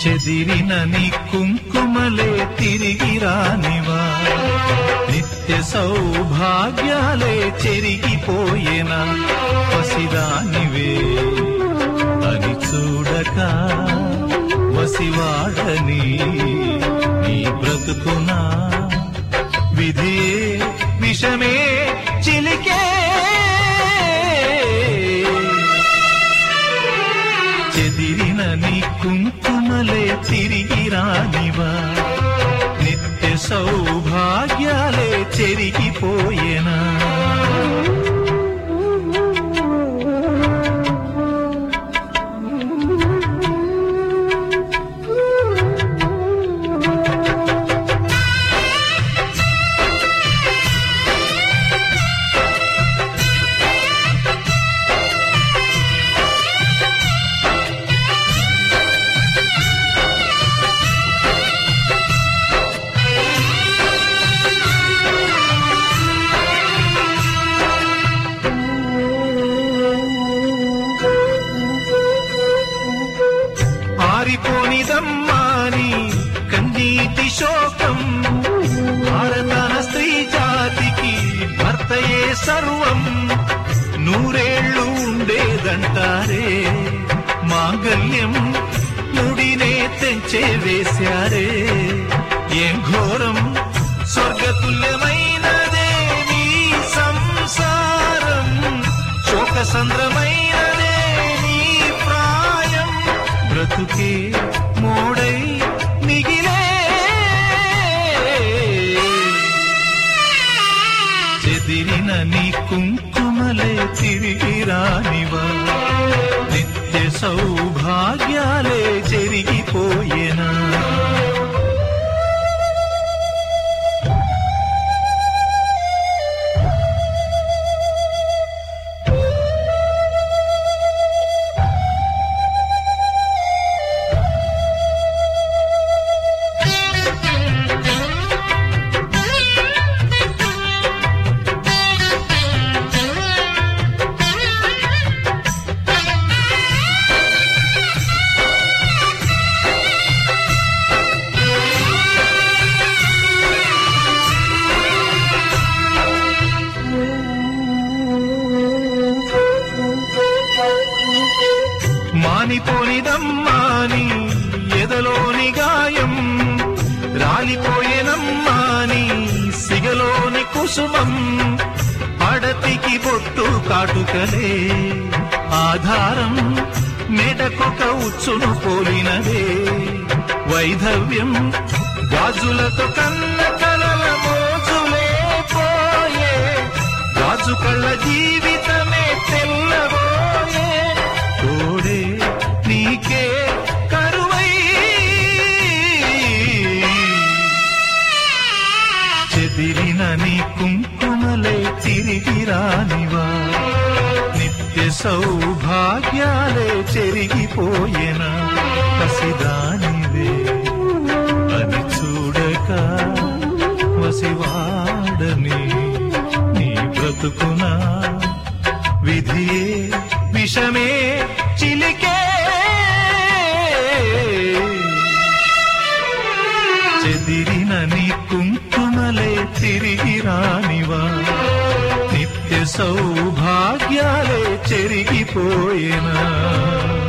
చెదిరిన నీ కుంకుమలే తిరిగి రానివా నిత్య సౌభాగ్యాలే చెరిగిపోయేనా పసిదానివే అని చూడక వసివాడని నీ బ్రతుకునా విధియే విషమే చిలికే చెదిరిన నీ కుంకుమలే తిరిగి రానివా నిత్య సౌభాగ్యాలే చెరిగిపోయేనా ఆరిపోనిదమ్మాని కన్నీటి శోకం భారతన స్త్రీ జాతికి భర్తయే సర్వం నూరేళ్లు ఉండేదంటారే మాంగల్యం ముడినే తెంచే వేశారే ఏం ఘోరం స్వర్గతుల్యమైనదే నీ సంసారం శోకసంద్రమైనదే నీ ప్రాయం బ్రతుకే మోడై మిగిలే చెదిరిన నీ కుంకుమలే తిరిగి రానివా నిత్య సౌభాగ్యాలే చెరిగిపోయేనా మానిపోనిదమ్మాని ఎదలోని గాయం రాలిపోయేనమ్మాని సిగలోని కుసుమం పడతికి బొట్టు కాటుకలే ఆధారం మెడకొక ఉచ్చును పోలినదే వైధవ్యం గాజులతో కన్న కలల మోజులే పోయే రాజు కళ్ళ జీవితమే తెల్లబోయే తోడే నీకే కరువై చెదిరిన నీ కుంకుమలే తిరిగి రానివా నిత్య సౌభాగ్యాలే చెరిగిపోయేనా పసిదానివే అది చూడక వసివాడని నీ బ్రతుకునా విధియే విషమే చిలికే చెదిరిన నీ కుంకుమలే తిరిగి రానివా నిత్య సౌభాగ్యాలే చెరిగిపోయేనా